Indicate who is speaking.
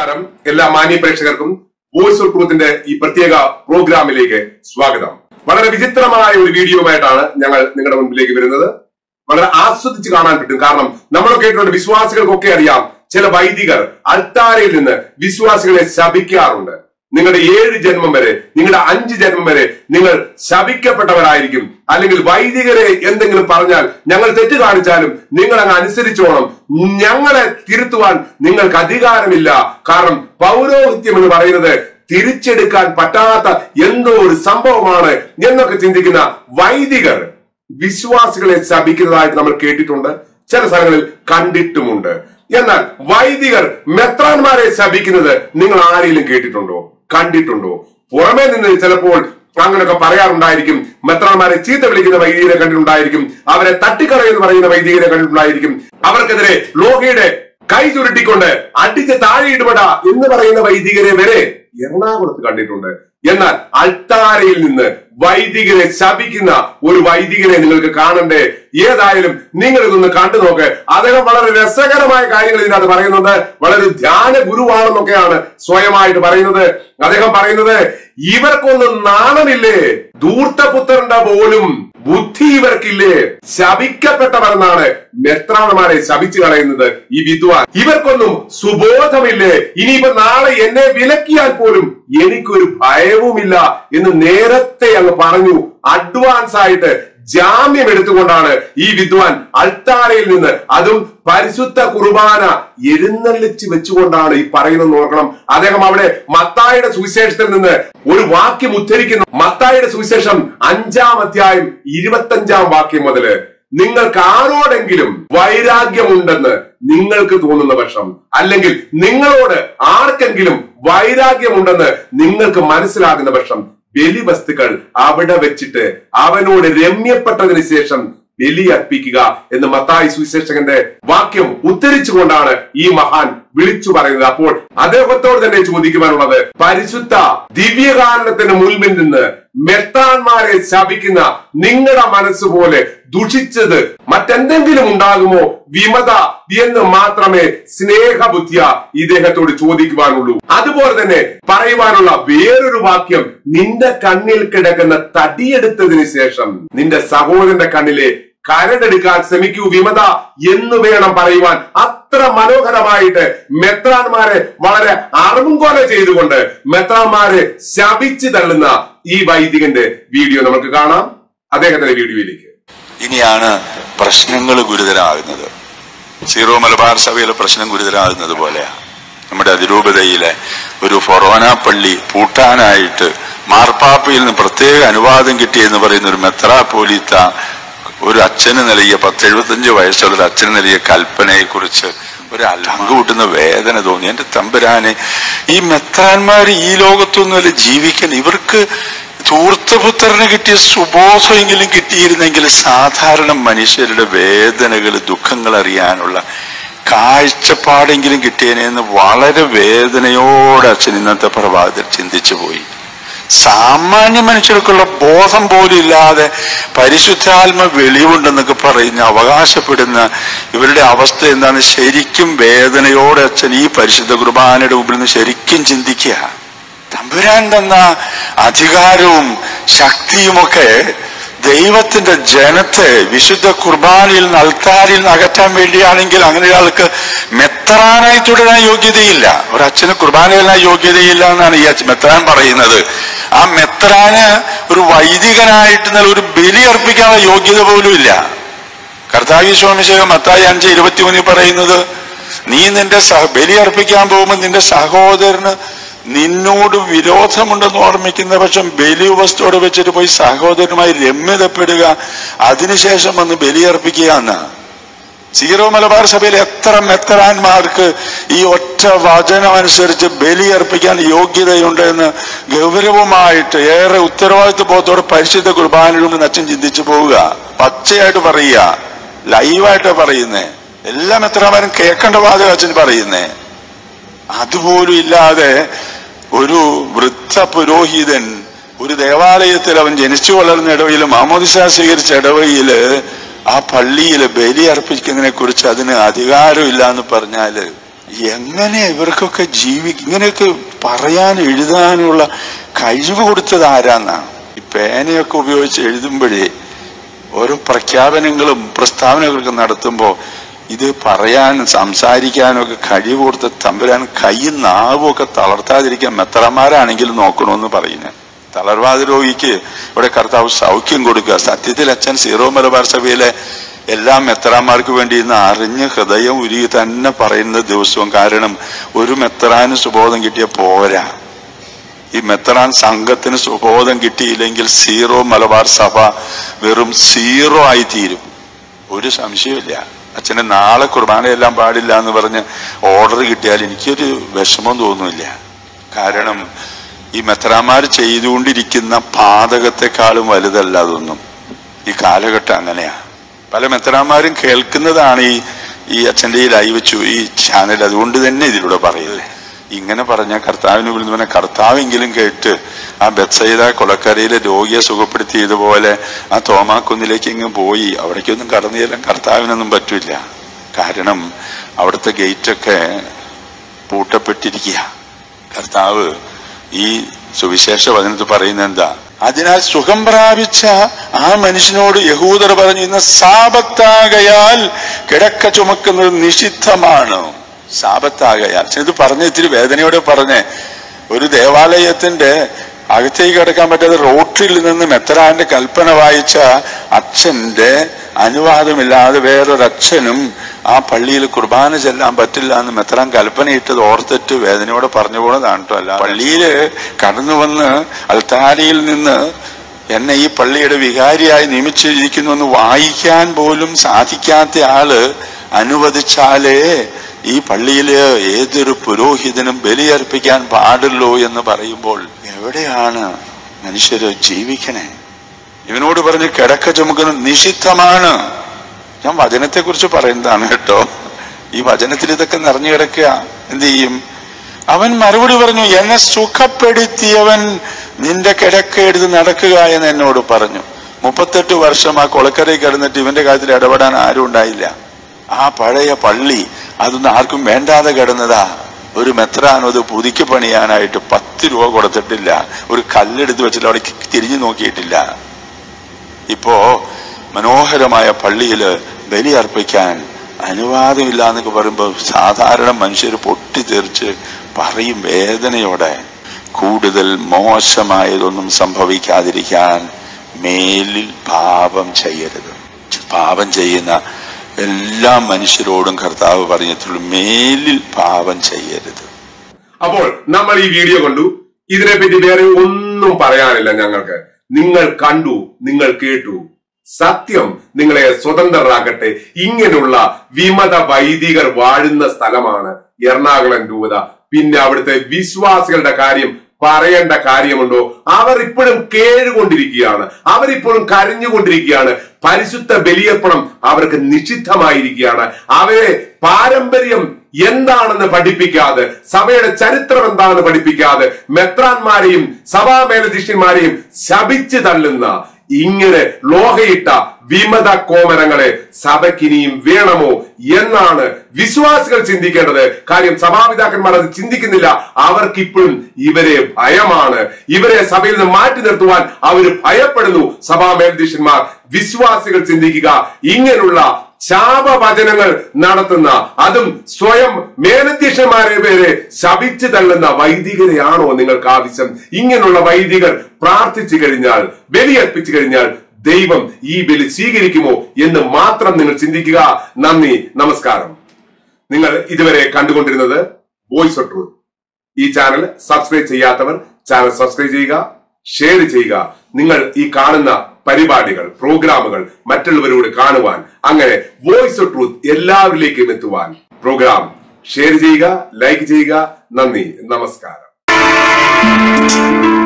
Speaker 1: നമസ്കാരം എല്ലാ മാന്യ പ്രേക്ഷകർക്കും വോയിസ് ഓഫ് ട്രൂത്തിന്റെ ഈ പ്രത്യേക പ്രോഗ്രാമിലേക്ക് സ്വാഗതം വളരെ വിചിത്രമായ ഒരു വീഡിയോയുമായിട്ടാണ് ഞങ്ങൾ നിങ്ങളുടെ മുമ്പിലേക്ക് വരുന്നത് വളരെ ആസ്വദിച്ച് കാണാൻ പറ്റും കാരണം നമ്മൾ കേട്ടിട്ടുണ്ട് വിശ്വാസികൾക്കൊക്കെ അറിയാം ചില വൈദികർ അൾത്താരയിൽ നിന്ന് വിശ്വാസികളെ ശപിക്കാറുണ്ട് നിങ്ങളുടെ ഏഴ് ജന്മം വരെ നിങ്ങളുടെ അഞ്ച് ജന്മം വരെ നിങ്ങൾ ശപിക്കപ്പെട്ടവരായിരിക്കും അല്ലെങ്കിൽ വൈദികരെ എന്തെങ്കിലും പറഞ്ഞാൽ ഞങ്ങൾ തെറ്റ് കാണിച്ചാലും നിങ്ങൾ അങ്ങ് അനുസരിച്ചോണം ഞങ്ങളെ തിരുത്തുവാൻ നിങ്ങൾക്ക് അധികാരമില്ല കാരണം പൗരോഹിത്യം എന്ന് പറയുന്നത് തിരിച്ചെടുക്കാൻ പറ്റാത്ത എന്തോ ഒരു സംഭവമാണ് എന്നൊക്കെ ചിന്തിക്കുന്ന വൈദികർ വിശ്വാസികളെ ശപിക്കുന്നതായിട്ട് നമ്മൾ കേട്ടിട്ടുണ്ട് ചില സ്ഥലങ്ങളിൽ കണ്ടിട്ടുമുണ്ട് എന്നാൽ വൈദികർ മെത്രാന്മാരെ ശപിക്കുന്നത് നിങ്ങൾ ആരെങ്കിലും കേട്ടിട്ടുണ്ടോ കണ്ടിട്ടുണ്ടോ പുറമേ നിന്ന് ചിലപ്പോൾ അങ്ങനെയൊക്കെ പറയാറുണ്ടായിരിക്കും മെത്രാന്മാരെ ചീത്ത വിളിക്കുന്ന വൈദികരെ കണ്ടിട്ടുണ്ടായിരിക്കും അവരെ തട്ടിക്കളയെന്ന് പറയുന്ന വൈദികരെ കണ്ടിട്ടുണ്ടായിരിക്കും അവർക്കെതിരെ ലോകയുടെ കൈ ചുരുട്ടിക്കൊണ്ട് അടിച്ച് താഴെയിടുപെട എന്ന് പറയുന്ന വൈദികരെ വരെ എറണാകുളത്ത് കണ്ടിട്ടുണ്ട് എന്നാൽ അൾത്താരയിൽ നിന്ന് വൈദികരെ ശപിക്കുന്ന ഒരു വൈദികനെ നിങ്ങൾക്ക് കാണണ്ടേ ഏതായാലും നിങ്ങൾ ഇതൊന്ന് കണ്ടു നോക്ക് അദ്ദേഹം വളരെ രസകരമായ കാര്യങ്ങൾ ഇതിനകത്ത് പറയുന്നുണ്ട് വളരെ ധ്യാന ഗുരുവാണെന്നൊക്കെയാണ് സ്വയമായിട്ട് പറയുന്നത് അദ്ദേഹം പറയുന്നത് ഇവർക്കൊന്നും നാണമില്ലേ ധൂർത്തപുത്രന്റെ പോലും ബുദ്ധി ഇവർക്കില്ലേ ശപിക്കപ്പെട്ടവർ എന്നാണ് മെത്രാണമാരെ ശപിച്ചു കളയുന്നത് ഈ വിദ്വാൻ ഇവർക്കൊന്നും സുബോധമില്ലേ ഇനിയിപ്പോ നാളെ എന്നെ വിലക്കിയാൽ പോലും എനിക്കൊരു ഭയവുമില്ല എന്ന് നേരത്തെ അങ്ങ് പറഞ്ഞു അഡ്വാൻസ് ആയിട്ട് ജാമ്യം എടുത്തുകൊണ്ടാണ് ഈ വിദ്വാൻ അൾത്താരയിൽ നിന്ന് അതും പരിശുദ്ധ കുർബാന എഴുന്നള്ളിച്ച് വെച്ചുകൊണ്ടാണ് ഈ പറയുന്നത് നോക്കണം അദ്ദേഹം അവിടെ മത്തായുടെ സുവിശേഷത്തിൽ നിന്ന് ഒരു വാക്യം ഉദ്ധരിക്കുന്നു മത്തായുടെ സുവിശേഷം അഞ്ചാം അധ്യായം ഇരുപത്തഞ്ചാം വാക്യം മുതല് നിങ്ങൾക്ക് ആരോടെങ്കിലും വൈരാഗ്യമുണ്ടെന്ന് നിങ്ങൾക്ക് തോന്നുന്ന പക്ഷം അല്ലെങ്കിൽ നിങ്ങളോട് ആർക്കെങ്കിലും വൈരാഗ്യമുണ്ടെന്ന് നിങ്ങൾക്ക് മനസ്സിലാകുന്ന പക്ഷം ബലിവസ്തുക്കൾ അവിടെ വെച്ചിട്ട് അവനോട് രമ്യപ്പെട്ടതിന് ശേഷം ബലി അർപ്പിക്കുക എന്ന് മത്തായി സുവിശേഷകന്റെ വാക്യം ഉദ്ധരിച്ചുകൊണ്ടാണ് ഈ മഹാൻ വിളിച്ചു പറയുന്നത് അപ്പോൾ അദ്ദേഹത്തോട് തന്നെ ചോദിക്കുവാനുള്ളത് പരിശുദ്ധ ദിവ്യകാരണത്തിന് മുൻപിൽ നിന്ന് മെത്താന്മാരെ ശപിക്കുന്ന നിങ്ങളുടെ മനസ്സുപോലെ ദുഷിച്ചത് മറ്റെന്തെങ്കിലും ഉണ്ടാകുമോ വിമത എന്ന് മാത്രമേ സ്നേഹബുദ്ധിയ ഇദ്ദേഹത്തോട് ചോദിക്കുവാനുള്ളൂ അതുപോലെ തന്നെ പറയുവാനുള്ള വേറൊരു വാക്യം നിന്റെ കണ്ണിൽ കിടക്കുന്ന തടിയെടുത്തതിന് ശേഷം നിന്റെ സഹോദരന്റെ കണ്ണിലെ കരടെടുക്കാൻ ശ്രമിക്കൂ വിമത എന്ന് വേണം പറയുവാൻ അത്ര മനോഹരമായിട്ട് മെത്രാന്മാരെ വളരെ അറുമുകൊല ചെയ്തുകൊണ്ട് മെത്രാന്മാരെ ശപിച്ചു തള്ളുന്ന ഈ വൈദികന്റെ വീഡിയോ നമുക്ക് കാണാം അദ്ദേഹത്തിന്റെ വീഡിയോയിലേക്ക്
Speaker 2: ഇനിയാണ് പ്രശ്നങ്ങൾ ഗുരുതരമാകുന്നത് സീറോ മലബാർ സഭയിലെ പ്രശ്നം ഗുരുതരമാകുന്നത് പോലെയാ നമ്മുടെ അതിരൂപതയിലെ ഒരു ഫൊറോന പള്ളി പൂട്ടാനായിട്ട് മാർപ്പാപ്പയിൽ നിന്ന് പ്രത്യേക അനുവാദം കിട്ടിയെന്ന് പറയുന്ന ഒരു മെത്രാപോലീത്ത ഒരു അച്ഛന് നൽകിയ പത്തെഴുപത്തഞ്ച് വയസ്സുള്ള ഒരു അച്ഛന് നൽകിയ കൽപ്പനയെ കുറിച്ച് ഒരു അലങ്ക് കൂട്ടുന്ന വേദന തോന്നി എന്റെ തമ്പുരാനെ ഈ മെത്രാന്മാർ ഈ ലോകത്തൊന്നുമല്ല ജീവിക്കാൻ ഇവർക്ക് ധൂർത്തപുത്രന് കിട്ടിയ സുബോധമെങ്കിലും കിട്ടിയിരുന്നെങ്കിൽ സാധാരണ മനുഷ്യരുടെ വേദനകൾ ദുഃഖങ്ങൾ അറിയാനുള്ള കാഴ്ചപ്പാടെങ്കിലും കിട്ടിയേനെ എന്ന് വളരെ വേദനയോടെ അച്ഛൻ ഇന്നത്തെ പ്രഭാതത്തിൽ ചിന്തിച്ചു പോയി സാമാന്യ മനുഷ്യർക്കുള്ള ബോധം പോലും ഇല്ലാതെ പരിശുദ്ധാത്മ വെളിവുണ്ടെന്നൊക്കെ പറയുന്ന അവകാശപ്പെടുന്ന ഇവരുടെ അവസ്ഥ എന്താണ് ശരിക്കും വേദനയോടെ അച്ഛൻ ഈ പരിശുദ്ധ കുർബാനയുടെ മുമ്പിൽ നിന്ന് ശരിക്കും ചിന്തിക്കുക തമ്പുരാൻ തന്ന അധികാരവും ശക്തിയുമൊക്കെ ദൈവത്തിന്റെ ജനത്തെ വിശുദ്ധ കുർബാനയിൽ നിന്ന് അൾത്താരിൽ നിന്ന് അകറ്റാൻ വേണ്ടിയാണെങ്കിൽ അങ്ങനെ ഒരാൾക്ക് മെത്രാനായി തുടരാൻ യോഗ്യതയില്ല ഒരു അച്ഛന് കുർബാനയിലാൻ യോഗ്യതയില്ല എന്നാണ് ഈ അച്ഛൻ മെത്രാൻ പറയുന്നത് ആ മെത്രാന് ഒരു വൈദികനായിട്ട് നല്ല ഒരു ബലി അർപ്പിക്കാനുള്ള യോഗ്യത പോലും ഇല്ല കർത്താവി സ്വാമിശേഖ മത്തായി അഞ്ച് ഇരുപത്തിമൂന്നിൽ പറയുന്നത് നീ നിന്റെ സഹ ബലി അർപ്പിക്കാൻ പോകുമ്പോൾ നിന്റെ സഹോദരന് നിന്നോട് വിരോധമുണ്ടെന്ന് ഓർമ്മിക്കുന്ന പക്ഷം ബലി വസ്തുവോടെ വെച്ചിട്ട് പോയി സഹോദരനുമായി രമ്യതപ്പെടുക അതിനുശേഷം വന്ന് ബലിയർപ്പിക്കുക എന്നാ സീറോ മലബാർ സഭയിൽ എത്ര മെത്തറാന്മാർക്ക് ഈ ഒറ്റ വചനം അനുസരിച്ച് ബലിയർപ്പിക്കാൻ യോഗ്യതയുണ്ട് എന്ന് ഗൗരവമായിട്ട് ഏറെ ഉത്തരവാദിത്വ ബോധത്തോടെ പരിശുദ്ധ കുർബാനയുടെ അച്ഛൻ ചിന്തിച്ചു പോവുക പച്ചയായിട്ട് പറയുക ലൈവായിട്ട് പറയുന്നേ എല്ലാ മെത്തറാന്മാരും കേൾക്കേണ്ട വാചകം അച്ഛൻ പറയുന്നേ അതുപോലും ഇല്ലാതെ ഒരു വൃദ്ധ പുരോഹിതൻ ഒരു ദേവാലയത്തിൽ അവൻ ജനിച്ചു വളർന്ന ഇടവയിൽ മാമോദിസ സ്വീകരിച്ച ഇടവയില് ആ പള്ളിയിൽ ബലി അർപ്പിക്കുന്നതിനെ കുറിച്ച് അതിന് അധികാരമില്ല എന്ന് പറഞ്ഞാല് എങ്ങനെ ഇവർക്കൊക്കെ ജീവി ഇങ്ങനെയൊക്കെ പറയാൻ എഴുതാനുള്ള കഴിവ് കൊടുത്തത് ആരാന്നാണ് ഈ പേനയൊക്കെ ഉപയോഗിച്ച് എഴുതുമ്പോഴേ ഓരോ പ്രഖ്യാപനങ്ങളും പ്രസ്താവനകളൊക്കെ നടത്തുമ്പോൾ ഇത് പറയാൻ സംസാരിക്കാനും ഒക്കെ കഴിവ് കൊടുത്ത തമ്പുരാൻ കൈയും നാവും ഒക്കെ തളർത്താതിരിക്കാൻ മെത്രന്മാരാണെങ്കിലും നോക്കണമെന്ന് പറയുന്നത് തളർവാദ രോഗിക്ക് ഇവിടെ കർത്താവ് സൗഖ്യം കൊടുക്കുക സത്യത്തിൽ അച്ഛൻ സീറോ മലബാർ സഭയിലെ എല്ലാ മെത്രാന്മാർക്ക് വേണ്ടി ഇന്ന് അറിഞ്ഞ് ഹൃദയം ഉരുകി തന്നെ പറയുന്ന ദിവസവും കാരണം ഒരു മെത്രാന് സുബോധം കിട്ടിയ പോരാ ഈ മെത്രാൻ സംഘത്തിന് സുബോധം കിട്ടിയില്ലെങ്കിൽ സീറോ മലബാർ സഭ വെറും സീറോ ആയി തീരും ഒരു സംശയമില്ല അച്ഛന് നാളെ കുർബാനയെല്ലാം പാടില്ല എന്ന് പറഞ്ഞ് ഓർഡർ കിട്ടിയാൽ എനിക്കൊരു വിഷമം തോന്നുന്നില്ല കാരണം ഈ മെത്രാന്മാർ ചെയ്തുകൊണ്ടിരിക്കുന്ന പാതകത്തെക്കാളും വലുതല്ല അതൊന്നും ഈ കാലഘട്ടം അങ്ങനെയാ പല മെത്രാന്മാരും കേൾക്കുന്നതാണ് ഈ ഈ അച്ഛൻ്റെ ഈ ലൈവ് ചു ഈ ചാനൽ അതുകൊണ്ട് തന്നെ ഇതിലൂടെ പറയില്ലേ ഇങ്ങനെ പറഞ്ഞ കർത്താവിന് വിളിന്ന് കർത്താവെങ്കിലും കേട്ട് ആ ബെത്സൈദ കൊലക്കരയിലെ രോഗിയെ സുഖപ്പെടുത്തിയതുപോലെ ആ തോമാക്കുന്നിലേക്ക് ഇങ്ങ് പോയി അവിടേക്കൊന്നും കടന്നു ചെല്ലാൻ കർത്താവിനൊന്നും പറ്റില്ല കാരണം അവിടുത്തെ ഗേറ്റൊക്കെ പൂട്ടപ്പെട്ടിരിക്കുക കർത്താവ് ഈ സുവിശേഷ വചനത്തിൽ പറയുന്നത് എന്താ അതിനാൽ സുഖം പ്രാപിച്ച ആ മനുഷ്യനോട് യഹൂദർ പറഞ്ഞു ഇന്ന് സാപത്താകയാൽ കിടക്ക ചുമക്കുന്നത് നിഷിദ്ധമാണ് സാപത്താകയാൽ ഇത് പറഞ്ഞ ഇത്തിരി വേദനയോടെ പറഞ്ഞേ ഒരു ദേവാലയത്തിന്റെ അകത്തേക്ക് കിടക്കാൻ പറ്റാതെ റോട്ടിൽ നിന്ന് മെത്രാന്റെ കൽപ്പന വായിച്ച അച്ഛന്റെ അനുവാദമില്ലാതെ വേറൊരു അച്ഛനും ആ പള്ളിയിൽ കുർബാന ചെല്ലാൻ പറ്റില്ല എന്ന് മെത്രാൻ കൽപ്പനയിട്ടത് ഓർത്തിട്ട് വേദനയോടെ പറഞ്ഞു പോണതാണ് കേട്ടോ അല്ല പള്ളിയില് കടന്നു വന്ന് അൽത്താരയിൽ നിന്ന് എന്നെ ഈ പള്ളിയുടെ വികാരിയായി നിയമിച്ചിരിക്കുന്നു എന്ന് വായിക്കാൻ പോലും സാധിക്കാത്ത ആള് അനുവദിച്ചാലേ ഈ പള്ളിയില് ഏതൊരു പുരോഹിതനും ബലിയർപ്പിക്കാൻ പാടുള്ളൂ എന്ന് പറയുമ്പോൾ എവിടെയാണ് മനുഷ്യര് ജീവിക്കണേ ഇവനോട് പറഞ്ഞ് കിടക്ക ചുമക്കുന്നത് നിഷിദ്ധമാണ് ഞാൻ വചനത്തെ കുറിച്ച് പറയുന്നതാണ് കേട്ടോ ഈ വചനത്തിൽ ഇതൊക്കെ നിറഞ്ഞു കിടക്കുക എന്ത് ചെയ്യും അവൻ മറുപടി പറഞ്ഞു എന്നെ സുഖപ്പെടുത്തിയവൻ നിന്റെ കിടക്ക എടുത്ത് നടക്കുക എന്ന് എന്നോട് പറഞ്ഞു മുപ്പത്തെട്ട് വർഷം ആ കൊളക്കരയിൽ കിടന്നിട്ട് ഇവന്റെ കാര്യത്തിൽ ഇടപെടാൻ ആരും ഉണ്ടായില്ല ആ പഴയ പള്ളി അതൊന്നും ആർക്കും വേണ്ടാതെ കിടന്നതാ ഒരു മെത്രാനോ അത് പുതുക്കി പണിയാനായിട്ട് പത്ത് രൂപ കൊടുത്തിട്ടില്ല ഒരു കല്ലെടുത്ത് വെച്ചിട്ട് അവിടെ തിരിഞ്ഞു നോക്കിയിട്ടില്ല ഇപ്പോ മനോഹരമായ പള്ളിയില് ബലി അർപ്പിക്കാൻ അനുവാദമില്ല എന്നൊക്കെ പറയുമ്പോൾ സാധാരണ മനുഷ്യർ പൊട്ടിത്തെറിച്ച് പറയും വേദനയോടെ കൂടുതൽ മോശമായതൊന്നും സംഭവിക്കാതിരിക്കാൻ മേലിൽ പാപം ചെയ്യരുത് പാപം ചെയ്യുന്ന എല്ലാ മനുഷ്യരോടും കർത്താവ് പറഞ്ഞിട്ടുള്ളൂ മേലിൽ പാപം ചെയ്യരുത്
Speaker 1: അപ്പോൾ നമ്മൾ ഈ വീഡിയോ കണ്ടു ഇതിനെപ്പറ്റി വേറെ ഒന്നും പറയാനില്ല ഞങ്ങൾക്ക് നിങ്ങൾ കണ്ടു നിങ്ങൾ കേട്ടു സത്യം നിങ്ങളെ സ്വതന്ത്രരാക്കട്ടെ ഇങ്ങനെയുള്ള വിമത വൈദികർ വാഴുന്ന സ്ഥലമാണ് എറണാകുളം രൂപത പിന്നെ അവിടുത്തെ വിശ്വാസികളുടെ കാര്യം പറയേണ്ട കാര്യമുണ്ടോ അവർ ഇപ്പോഴും കേഴുകൊണ്ടിരിക്കുകയാണ് അവരിപ്പോഴും കരഞ്ഞുകൊണ്ടിരിക്കുകയാണ് പരിശുദ്ധ ബലിയർപ്പണം അവർക്ക് നിഷിദ്ധമായിരിക്കുകയാണ് അവരെ പാരമ്പര്യം എന്താണെന്ന് പഠിപ്പിക്കാതെ സഭയുടെ ചരിത്രം എന്താണെന്ന് പഠിപ്പിക്കാതെ മെത്രാന്മാരെയും സഭാ മേലധ്യക്ഷന്മാരെയും ശപിച്ചു തള്ളുന്ന ഇങ്ങനെ ലോഹയിട്ട വിമത കോമരങ്ങളെ സഭയ്ക്കിനിയും വേണമോ എന്നാണ് വിശ്വാസികൾ ചിന്തിക്കേണ്ടത് കാര്യം സഭാപിതാക്കന്മാർ അത് ചിന്തിക്കുന്നില്ല അവർക്കിപ്പോഴും ഇവരെ ഭയമാണ് ഇവരെ സഭയിൽ നിന്ന് മാറ്റി നിർത്തുവാൻ അവർ ഭയപ്പെടുന്നു സഭാ മേൽധ്യക്ഷന്മാർ വിശ്വാസികൾ ചിന്തിക്കുക ഇങ്ങനെയുള്ള ശാപവചനങ്ങൾ നടത്തുന്ന അതും സ്വയം മേലധ്യക്ഷന്മാരെ പേരെ ശപിച്ചു തള്ളുന്ന വൈദികരെയാണോ നിങ്ങൾക്ക് ആവശ്യം ഇങ്ങനെയുള്ള വൈദികർ പ്രാർത്ഥിച്ചു കഴിഞ്ഞാൽ ബലിയർപ്പിച്ചു കഴിഞ്ഞാൽ ദൈവം ഈ ബലി സ്വീകരിക്കുമോ എന്ന് മാത്രം നിങ്ങൾ ചിന്തിക്കുക നന്ദി നമസ്കാരം നിങ്ങൾ ഇതുവരെ കണ്ടുകൊണ്ടിരുന്നത് വോയിസ് ഓഫ് ട്രൂത്ത് ഈ ചാനൽ സബ്സ്ക്രൈബ് ചെയ്യാത്തവർ ചാനൽ സബ്സ്ക്രൈബ് ചെയ്യുക ഷെയർ ചെയ്യുക നിങ്ങൾ ഈ കാണുന്ന പരിപാടികൾ പ്രോഗ്രാമുകൾ മറ്റുള്ളവരോട് കാണുവാൻ അങ്ങനെ വോയിസ് ഓഫ് ട്രൂത്ത് എല്ലാവരിലേക്കും എത്തുവാൻ പ്രോഗ്രാം ഷെയർ ചെയ്യുക ലൈക്ക് ചെയ്യുക നന്ദി നമസ്കാരം